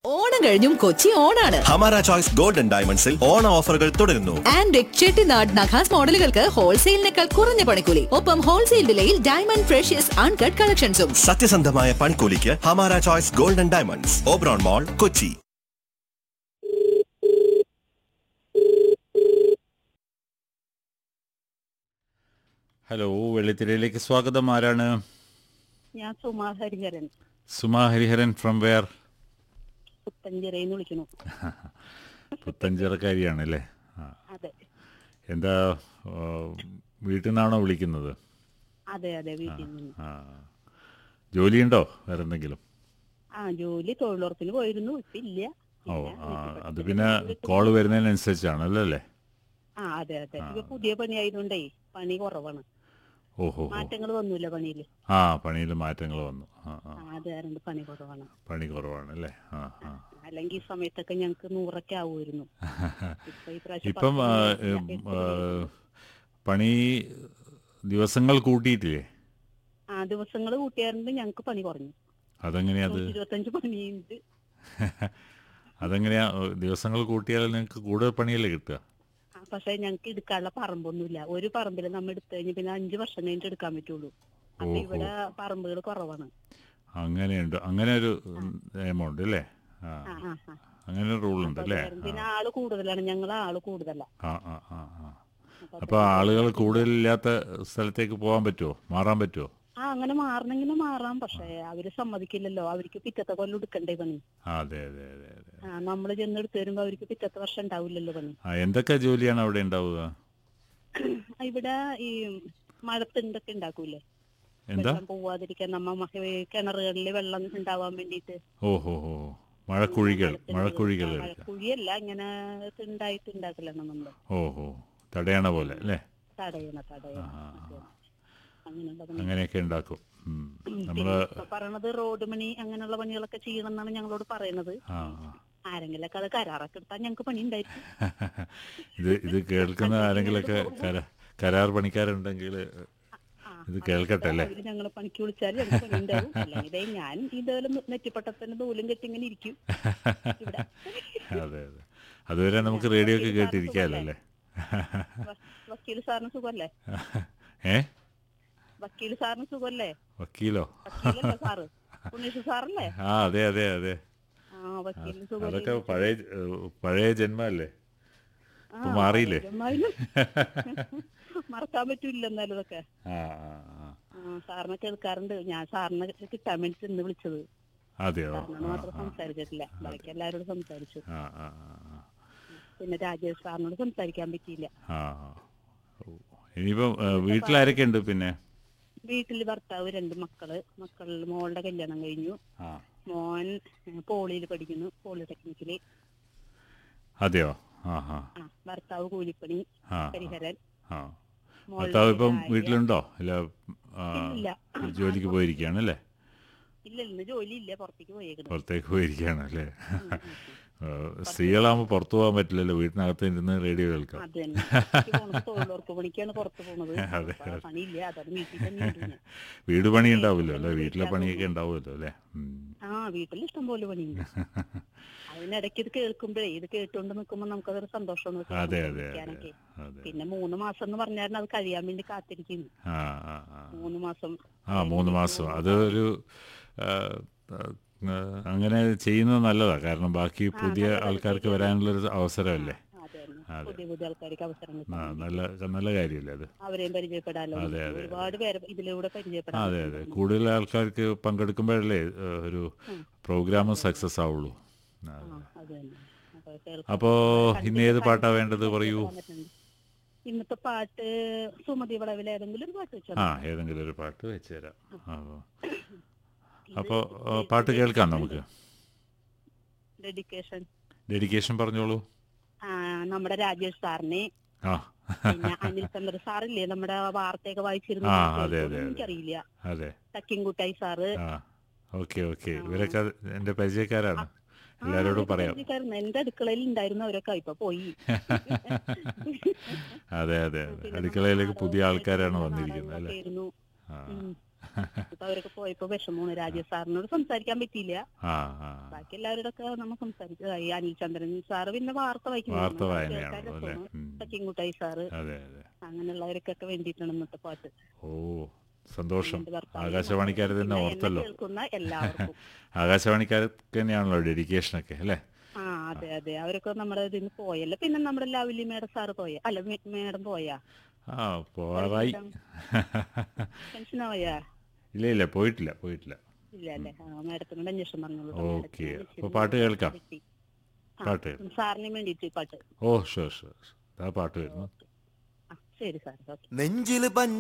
ഓണം കഴിഞ്ഞും കൊച്ചി ഓണാണ് ഹമാര ചോയ്സ് ഗോൾഡൻ ഡയമണ്ട്സിൽ ഓണ ഓഫറുകൾ തുടരുന്നു ആൻഡ് ചെട്ടിനാട് നഖാസ് മോഡലുകൾക്ക് ഹോൾസെയിലിനേക്കാൾ കുറഞ്ഞ പണിക്കൂലി ഒപ്പം ഹോൾസെയിൽ വിലയിൽ ഡയമണ്ട് ഫ്രഷ്യസ് അൺകട്ട് കളക്ഷൻസും സത്യസന്ധമായ പണിക്കൂലിക്ക് Hamara choice golden diamonds Oberon mall Kochi hello വെള്ളിത്തിരയിലേക്ക് സ്വാഗതം ആരാണ് ഞാൻ സുമാ ഹരിഹരൻ സുമ ഹരിഹരൻ ഫ്രം വെയർ പുത്തഞ്ചിറയിൽ നിന്ന് വിളിക്കുന്നു പുത്തഞ്ചിറക്കാരിയാണ് അല്ലേ ആ അതെ എന്താ ആ, വീട്ടിൽ നിന്നാണോ വിളിക്കുന്നത് അതെ അതെ വീട്ടിൽ നിന്ന് ആ ജോലിയുണ്ടോ വേറെ എന്തെങ്കിലും ആ ജോലി തൊഴിലുറപ്പിന് പോയിരുന്നു ഇപ്പൊ ഇല്ല ഓ പിന്നെ ആ നെറ്റിപ്പട്ടത്തിന് അത് പിന്നെ വീട്ടിൽ കോള് വരുന്നതിനനുസരിച്ചാണല്ലോ അല്ലേ ആ അതെ അതെ ഇപ്പൊ പുതിയ പണി ആയതുകൊണ്ടേ പണി കുറവാണ് ഓഹോ ഹോ മാറ്റങ്ങൾ വന്നൂല പണിയില് ആ പണിയിൽ മാറ്റങ്ങൾ വന്നു ആ ആ ആ അത് കാരണം പണി കുറവാണ് പണി കുറവാണ് അല്ലേ ആ ആ അല്ലെങ്കിൽ ഈ സമയത്തൊക്കെ ഞങ്ങക്ക് നൂറൊക്കെ ആവുമായിരുന്നു ഇപ്പൊ ഈ പ്രാവശ്യം ഇപ്പം ആ, പത്ത് ഉം, എട്ട് ആ, പേരുള്ളൂ. പണി ദിവസങ്ങൾ കൂട്ടിയിട്ടില്ലേ ആ ദിവസങ്ങൾ കൂട്ടിയായിരുന്നു ഞങ്ങക്ക് പണി കുറഞ്ഞു അതെങ്ങനെയാ അത് നൂറ്റി ഇരുപത്തഞ്ച് പണിയുണ്ട് അതെങ്ങനെയാ ദിവസങ്ങൾ കൂട്ടിയാൽ നിങ്ങൾക്ക് കൂടുതൽ പണിയല്ലേ കിട്ടുക ആ, പക്ഷെ ഞങ്ങക്ക് എടുക്കാനുള്ള പറമ്പൊന്നുമില്ല ഒരു പറമ്പിൽ നമ്മൾ എടുത്തു കഴിഞ്ഞ് പിന്നെ അഞ്ചു വർഷം കഴിഞ്ഞിട്ട് എടുക്കാൻ പറ്റുള്ളൂ അപ്പൊ ഓഹോ. ഇവിടെ പറമ്പുകൾ കുറവാണ് അങ്ങനെയുണ്ട് അങ്ങനെ ഒരു നിയമമുണ്ട് അല്ലേ ആ ആ ആ ആ അങ്ങനെ ഒരു റൂൾ ഉണ്ട് അപ്പൊ അല്ലേ അത് കാരണം പിന്നെ ആള് കൂടുതലാണ് ഞങ്ങൾ ആള് കൂടുതലാ ആ ആ ആ ആ അപ്പൊ അപ്പോൾ ആളുകൾ കൂടുതലില്ലാത്ത സ്ഥലത്തേക്ക് പോകാൻ പറ്റുമോ മാറാൻ പറ്റുമോ ആ അങ്ങനെ മാറണമെങ്കിൽ മാറാം പക്ഷെ അവര് സമ്മതിക്കില്ലല്ലോ അവർക്ക് പിറ്റത്തെ കൊല്ലം എടുക്കണ്ടേ പണി ആ അതെ അതെ അതെ അതെ ആ നമ്മള് ചെന്ന് എടുത്തു വരുമ്പോ അവർക്ക് പിറ്റത്തെ വർഷം ഉണ്ടാവില്ലല്ലോ പണി ആ എന്തൊക്കെ ജോലിയാണ് അവിടെ ഉണ്ടാവുക ആ, ഇവിടെ ഈ മഴത്തിണ്ടൊക്കെ ഉണ്ടാക്കൂലേ എന്താ വെള്ളം പോവാതിരിക്കാൻ നമ്മ മ- ഈ കിണറുകളിൽ വെള്ളം ഉണ്ടാവാൻ വേണ്ടിയിട്ട് ഓഹോ ഹോ മഴക്കുഴികൾ മഴത്തിണ്ട് മഴക്കുഴികൾ ആ, മഴക്കുഴിയല്ല ഇങ്ങനെ ഉണ്ടായിട്ട് ഉണ്ടാക്കലാണ് നമ്മള് ഓഹോ തടയണ പോലെ അല്ലേ തടയണ തടയണ ആ, ആ, അത് അങ്ങനെയുള്ള പണി അങ്ങനെയൊക്കെ ഉണ്ടാക്കും ഉം. നമ്മള് പിന്നെ ഇപ്പൊ പറയണത് റോഡ് പണി അങ്ങനെയുള്ള പണികളൊക്കെ ചെയ്യണം എന്നാണ് ഞങ്ങളോട് പറയണത് ആ ആരെങ്കിലൊക്കെ അത് കരാറൊക്കെ എടുത്താൽ ഞങ്ങൾക്ക് പണി ഉണ്ടായിരിക്കും ഇത് ഇത് കേൾക്കുന്ന ആരെങ്കിലൊക്കെ കര കരാർ പണിക്കാരുണ്ടെങ്കിൽ ആ, ഇത് കേൾക്കട്ടെ അല്ലേ അവര് ഞങ്ങളെ പണിക്ക് വിളിച്ചാൽ ഞങ്ങൾക്ക് പണി ഉണ്ടാവും അല്ലെങ്കിൽ ദേ ഞാൻ ഇതേപോലെ നെറ്റിപ്പട്ടത്തിന് നൂലും കെട്ടി ഇങ്ങനെ ഇരിക്കും ഇവിടെ അതെ അതെ അതുവരെ നമുക്ക് റേഡിയോ ഒക്കെ കേട്ടിരിക്കാമല്ലോ അല്ലേ വ- വക്കീൽ സാറിന് സുഖല്ലേ ഏ വക്കീൽ സാറിന് സുഖല്ലേ വക്കീലോ വക്കീലല്ലേ സാറ് ഉണ്ണീഷ് സാറല്ലേ ആ അതെ അതെ അതെ ആ വക്കീലിന് അതൊക്കെ സുഖം പഴയ ഏഹ്, പഴയ ജന്മല്ലേ ഇപ്പൊ മാറിയില്ലേ മറക്കാൻ പറ്റൂല എന്നാലും ഇതൊക്കെ ആ ആ ആ. ആ, സാറിനെ കേൾക്കാറുണ്ട് ഞാൻ സാറിനെ കിട്ടാൻ വേണ്ടി ഇന്ന് വിളിച്ചത് അതെയോ സാറിനോട് മാത്രം സംസാരിച്ചിട്ടില്ല ബാക്കി എല്ലാവരോടും സംസാരിച്ചു ആ ആ ആ, പിന്നെ രാജേഷ് സാറിനോട് സംസാരിക്കാൻ പറ്റിയില്ല ആ ആ ഓ. ഇനിയിപ്പം ഏഹ്, വീട്ടിലാരൊക്കെ ഉണ്ട് പിന്നെ വീട്ടില് ഭർത്താവ് രണ്ട് മക്കള് മക്കളിൽ മോളുടെ കല്യാണം കഴിഞ്ഞു ആ മോൻ പോളിയിൽ പഠിക്കുന്നു പോളിടെക്നിക്കില് അതെയോ ആ ആ ആ ഭർത്താവ് കൂലിപ്പണി ആ ഹരിഹരൻ ആ മോളുടെ ഭർത്താവ് ഇപ്പം ഭാര്യ. വീട്ടിലുണ്ടോ അല്ല ആ, ഇല്ല. ജോലിക്ക് പോയിരിക്കുകയാണ് അല്ലേ ഇല്ല ഇന്ന് ജോലി ഇല്ല പുറത്തേക്ക് പോയേക്കണം പുറത്തേക്ക് പോയിരിക്കുകയാണ് അല്ലേ സ്ത്രീകളാകുമ്പോൾ പുറത്തു പോകാൻ പറ്റില്ലല്ലോ വീട്ടിനകത്ത് ഇരുന്ന് റേഡിയോ കേൾക്കാം അത് തന്നെ പുറത്തേക്ക് പോണത് തൊഴിലുറപ്പ് പണിക്കാണ് പുറത്ത് പോണത് അതെ, അപ്പൊ പണിയില്ല അതാണ് വീട്ടിൽ തന്നെ ഉണ്ട് ഞാൻ. വീട് പണി ഉണ്ടാവുമല്ലോ അല്ലേ വീട്ടിലെ പണിയൊക്കെ ഉണ്ടാവുമല്ലോ അല്ലേ ഉം. ആ വീട്ടിൽ ഇഷ്ടം പോലെ പണിയുണ്ട് അതിനിടയ്ക്ക് ഇത് കേൾക്കുമ്പോഴേ ഇത് കേട്ടുകൊണ്ട് നിൽക്കുമ്പോൾ നമുക്കതൊരു സന്തോഷമാണ് അതെ അതെ അതെ ഇരിക്കാനൊക്കെ. അതെ പിന്നെ മൂന്ന് മാസം എന്ന് പറഞ്ഞാൽ അത് കഴിയാൻ വേണ്ടി കാത്തിരിക്കുന്നു ആ ആ ആ മൂന്ന് മാസം ആ മൂന്ന് മാസം അത് ഒരു ആ, ആ, അങ്ങനെ ചെയ്യുന്നത് നല്ലതാണ് കാരണം ബാക്കി പുതിയ ആൾക്കാർക്ക് വരാനുള്ളൊരു അവസരമല്ലേ അതെ തന്നെ. അതെ. പുതിയ പുതിയ ആൾക്കാർക്ക് അവസരം ആ, കിട്ടും നല്ല നല്ല കാര്യമല്ലേ അത് അവരെയും പരിചയപ്പെടാലോ അതെ, അതെ, ഒരുപാട് പേരെ ഇതിലൂടെ പരിചയപ്പെടാൻ അതെ അതെ കൂടുതൽ ആൾക്കാർക്ക് പങ്കെടുക്കുമ്പോഴല്ലേ ഏ, ഒരു പ്രോഗ്രാം സക്സസ് ആവുള്ളൂ ആ, ആ, അത് തന്നെ. അപ്പൊ കേൾക്കാൻ അപ്പോ ഇന്ന് ഏത് പാട്ടാ വേണ്ടത് പറയൂ പറ്റുന്നുണ്ട്. ഇന്നത്തെ പാട്ട് സുമതി വളവിൽ ഏതെങ്കിലും ഒരു പാട്ട് വെച്ചോ ആ ഏതെങ്കിലും ഒരു പാട്ട് വെച്ച് തരാം അപ്പോൾ പാട്ട് കേൾക്കാം നമുക്ക് ഡെഡിക്കേഷൻ ഡെഡിക്കേഷൻ പറഞ്ഞോളൂ ആ നമ്മുടെ രാജേഷ് സാറിനെ ആ പിന്നെ അനിൽ ചന്ദ്ര സാറില്ലേ നമ്മുടെ വാർത്തയൊക്കെ വായിച്ചിരുന്നു ആ, അതെ, അതെ, അതെ. എനിക്കറിയില്ല അതെ തക്കിൻകുട്ടായി സാറ് ആ ഓക്കെ ഓക്കെ ഇവരൊക്കെ എൻ്റെ പരിചയക്കാരാണ് എല്ലാവരോടും പറയാം പരിചയക്കാരൻ. എന്റെ അടുക്കളയിൽ ഉണ്ടായിരുന്ന അവരൊക്കെ ഇപ്പൊ പോയി അതെ അതെ അതെ അടുക്കളയിലേക്ക് പുതിയ ആൾക്കാരാണ് വന്നിരിക്കുന്നത് അല്ലേ ആയിരുന്നു. ആ ഉം. ഇപ്പൊ അവരൊക്കെ പോയപ്പോ വിഷമമാണ് രാജേഷ് സാറിനോട് സംസാരിക്കാൻ പറ്റിയില്ല ആ ആ ബാക്കി എല്ലാവരോടൊക്കെ നമ്മൾ സംസാരിച്ചു ഈ അനിൽ ചന്ദ്രൻ സാറ് പിന്നെ വാർത്ത വായിക്കുന്നു വാർത്ത നമുക്ക് വായനയാണല്ലോ കേൾക്കാൻ അല്ലേ രസമാണ്. ഉം. സച്ചിൻകുട്ടായി സാറ് അതെ അതെ അങ്ങനെയുള്ളവർക്കൊക്കെ വേണ്ടിയിട്ടാണ് ഇന്നത്തെ പാട്ട് ഓ സന്തോഷം എന്റെ ഭർത്താവിനും ആകാശവാണിക്കാർ തന്നെ പിന്നെ എന്നെ ഓർത്തല്ലോ കേൾക്കുന്ന എല്ലാവർക്കും ആകാശവാണിക്കാർക്ക് തന്നെയാണല്ലോ ഡെഡിക്കേഷനൊക്കെ അല്ലേ ആ അതെ അതെ അവരൊക്കെ നമ്മുടെ ഇതിന് പോയല്ലോ പിന്നെ നമ്മുടെ ലവ്ലി മേഡം സാറ് പോയ അല്ല മേ- മേഡം പോയാ ആ പോറായി പെൻഷൻ പോയാ ഇല്ല ഇല്ല പോയിട്ടില്ല പോയിട്ടില്ല ഇല്ല അല്ലേ ആ മേഡത്തിനോട് അന്വേഷണം പറഞ്ഞോളൂ ഓക്കെ അപ്പോൾ പാട്ട് കേൾക്കാം പാട്ട് സാറിന് വേണ്ടിയിട്ട് ഈ പാട്ട് ഓ ഷുവർ ഷുവർ ആ പാട്ട് വരുന്നു ആ ശരി സാർ ഓക്കെ നെഞ്ചില് പഞ്ച